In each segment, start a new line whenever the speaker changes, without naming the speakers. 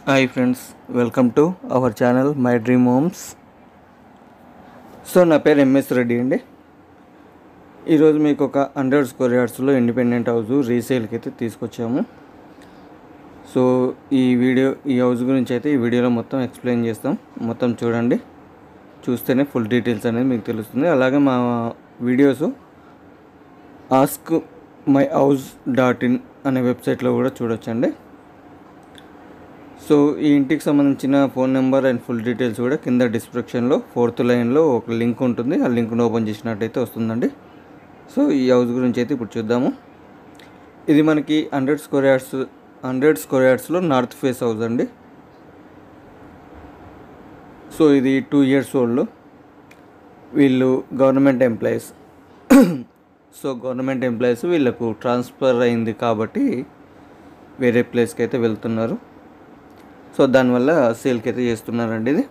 hi friends welcome to our channel my dream homes so నా పేరు MS Reddy అండి ఈరోజు మీకు ఒక హండ్రెడ్ స్క్వేర్ యార్డ్స్లో ఇండిపెండెంట్ హౌస్ రీసేల్కి అయితే తీసుకొచ్చాము సో ఈ వీడియో ఈ హౌస్ గురించి అయితే ఈ వీడియోలో మొత్తం ఎక్స్ప్లెయిన్ చేస్తాం మొత్తం చూడండి చూస్తేనే ఫుల్ డీటెయిల్స్ అనేది మీకు తెలుస్తుంది అలాగే మా videos ask my house dot in అనే వెబ్సైట్లో కూడా చూడొచ్చండి సో ఈ ఇంటికి సంబంధించిన phone number and full details కూడా కింద డిస్క్రిప్షన్లో ఫోర్త్ లైన్లో ఒక లింక్ ఉంటుంది ఆ లింక్ను ఓపెన్ చేసినట్టయితే వస్తుందండి సో ఈ హౌస్ గురించి అయితే ఇప్పుడు చూద్దాము ఇది మనకి hundred square yards hundred square యార్డ్స్లో నార్త్ ఫేస్ హౌస్ అండి సో ఇది టూ ఇయర్స్ ఓల్డ్ వీళ్ళు government employees so government employees వీళ్ళకు ట్రాన్స్ఫర్ అయింది కాబట్టి వేరే ప్లేస్కి అయితే వెళ్తున్నారు సో దానివల్ల సేల్కి అయితే చేస్తున్నారండి ఇది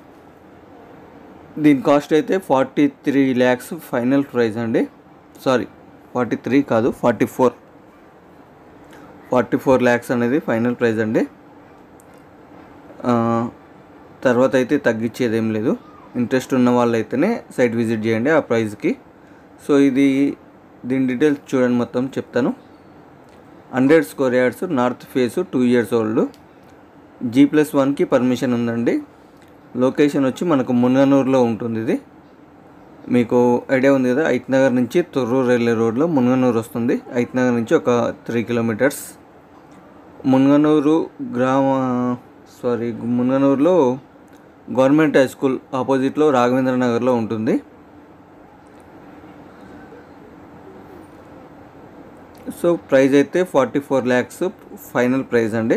దీని కాస్ట్ అయితే forty three lakhs final price అండి సారీ ఫార్టీ త్రీ కాదు forty four forty four lakhs అనేది ఫైనల్ ప్రైస్ అండి ఆ, తర్వాత అయితే తగ్గించేది ఏం లేదు ఇంట్రెస్ట్ ఉన్న వాళ్ళైతేనే సైట్ విజిట్ చేయండి ఆ ప్రైస్కి సో ఇది దీని డీటెయిల్స్ చూడండి మొత్తం చెప్తాను hundred square yards north face two years old G plus వన్కి పర్మిషన్ ఉందండి లొకేషన్ వచ్చి మనకు మున్గనూరులో ఉంటుంది ఇది మీకు ఐడియా ఉంది కదా ఐత్ నగర్ నుంచి తొర్రూరు వెళ్ళే రోడ్లో మున్గనూరు వస్తుంది ఐత్ నగర్ నుంచి ఒక త్రీ కిలోమీటర్స్ మున్గనూరు గ్రామ సారీ మున్గనూరులో గవర్నమెంట్ హై స్కూల్ ఆపోజిట్లో రాఘవేంద్ర నగర్లో ఉంటుంది సో ప్రైస్ అయితే forty four lakhs final price అండి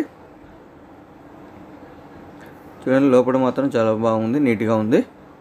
చూడండి లోపల మాత్రం చాలా బాగుంది నీట్గా ఉంది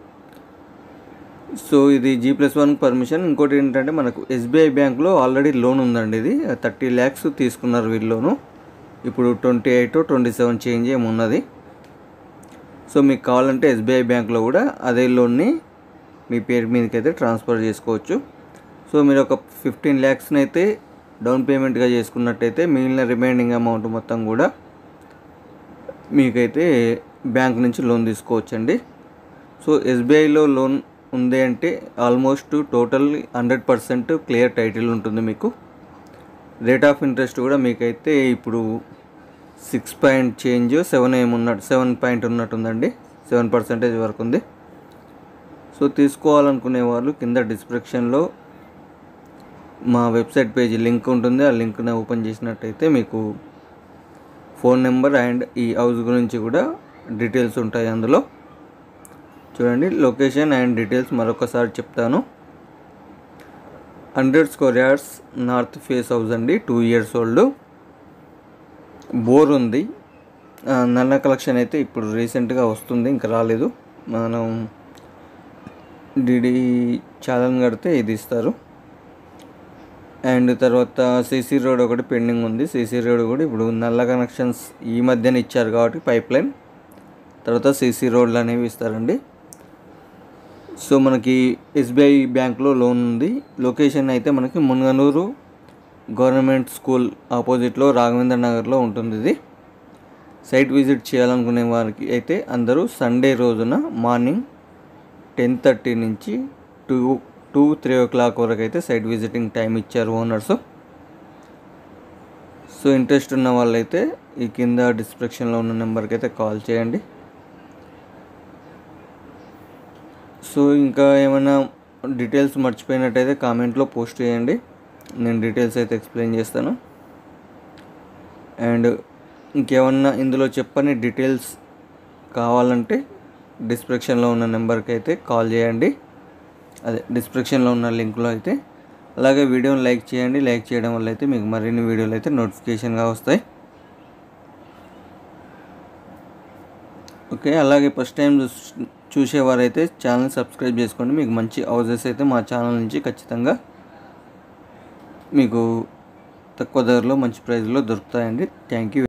సో ఇది జీ ప్లస్ వన్ పర్మిషన్ ఇంకోటి ఏంటంటే మనకు ఎస్బీఐ బ్యాంక్లో ఆల్రెడీ లోన్ ఉందండి ఇది థర్టీ ల్యాక్స్ తీసుకున్నారు వీళ్ళు లోను ఇప్పుడు twenty eight twenty seven change ఏమి ఉన్నది సో మీకు కావాలంటే ఎస్బీఐ బ్యాంక్లో కూడా అదే లోన్ని మీ పేరు మీదకి అయితే ట్రాన్స్ఫర్ చేసుకోవచ్చు సో మీరు ఒక ఫిఫ్టీన్ ల్యాక్స్ని అయితే డౌన్ పేమెంట్గా చేసుకున్నట్టయితే మిగిలిన రిమైనింగ్ అమౌంట్ మొత్తం కూడా మీకైతే బ్యాంక్ నుంచి లోన్ తీసుకోవచ్చండి సో ఎస్బీఐలో లోన్ ఉంది అంటే almost total hundred percent clear title ఉంటుంది మీకు రేట్ ఆఫ్ ఇంట్రెస్ట్ కూడా మీకైతే ఇప్పుడు సిక్స్ పాయింట్ చేంజ్ సెవెన్ ఏమి ఉన్నట్టు సెవెన్ పాయింట్ ఉన్నట్టుందండి సెవెన్ పర్సెంటేజ్ వరకు ఉంది సో తీసుకోవాలనుకునే వాళ్ళు కింద డిస్క్రిప్షన్లో మా వెబ్సైట్ పేజ్ లింక్ ఉంటుంది ఆ లింక్ని ఓపెన్ చేసినట్టయితే మీకు ఫోన్ నెంబర్ అండ్ ఈ హౌస్ గురించి కూడా డీటెయిల్స్ ఉంటాయి అందులో చూడండి లొకేషన్ అండ్ డీటెయిల్స్ మరొకసారి చెప్తాను hundred square yards north face house అండి టూ ఇయర్స్ ఓల్డ్ బోర్ ఉంది ఆ, నల్ల కలెక్షన్ అయితే ఇప్పుడు రీసెంట్గా వస్తుంది ఇంకా రాలేదు మనం డిడి ఛానల్ కడితే ఇది ఇస్తారు అండ్ తర్వాత సీసీ రోడ్ ఒకటి పెండింగ్ ఉంది సీసీ రోడ్ కూడా ఇప్పుడు నల్ల కనెక్షన్స్ ఈ మధ్యన ఇచ్చారు కాబట్టి పైప్ లైన్ తర్వాత సీసీ రోడ్లు అనేవి ఇస్తారండి సో మనకి ఎస్బీఐ బ్యాంక్లో లోన్ ఉంది లొకేషన్ అయితే మనకి మున్గనూరు గవర్నమెంట్ స్కూల్ ఆపోజిట్లో రాఘవేంద్ర నగర్లో ఉంటుంది ఇది సైట్ విజిట్ చేయాలనుకునే వారికి అయితే అందరూ సండే రోజున మార్నింగ్ టెన్ థర్టీ నుంచి two two three o'clock వరకు అయితే సైట్ విజిటింగ్ టైం ఇచ్చారు ఓనర్స్ సో ఇంట్రెస్ట్ ఉన్న వాళ్ళైతే ఈ కింద డిస్క్రిప్షన్లో ఉన్న నెంబర్కి అయితే కాల్ చేయండి సో ఇంకా ఏమైనా డీటెయిల్స్ మర్చిపోయినట్టయితే కామెంట్లో పోస్ట్ చేయండి నేను డీటెయిల్స్ అయితే ఎక్స్ప్లెయిన్ చేస్తాను అండ్ ఇంకేమన్నా ఇందులో చెప్పని డీటెయిల్స్ కావాలంటే డిస్క్రిప్షన్లో ఉన్న నెంబర్కి అయితే కాల్ చేయండి అదే డిస్క్రిప్షన్లో ఉన్న లింక్లో అయితే అలాగే వీడియోని లైక్ చేయండి లైక్ చేయడం వల్ల అయితే మీకు మరిన్ని వీడియోలు అయితే నోటిఫికేషన్గా వస్తాయి ఓకే అలాగే ఫస్ట్ టైం చూస్- చూసేవారైతే ఛానల్ సబ్స్క్రైబ్ చేసుకోండి మీకు మంచి హౌజెస్ అయితే మా ఛానల్ నుంచి ఖచ్చితంగా మీకు తక్కువ ధరలో మంచి ప్రైస్లో దొరుకుతాయండి థ్యాంక్ యూ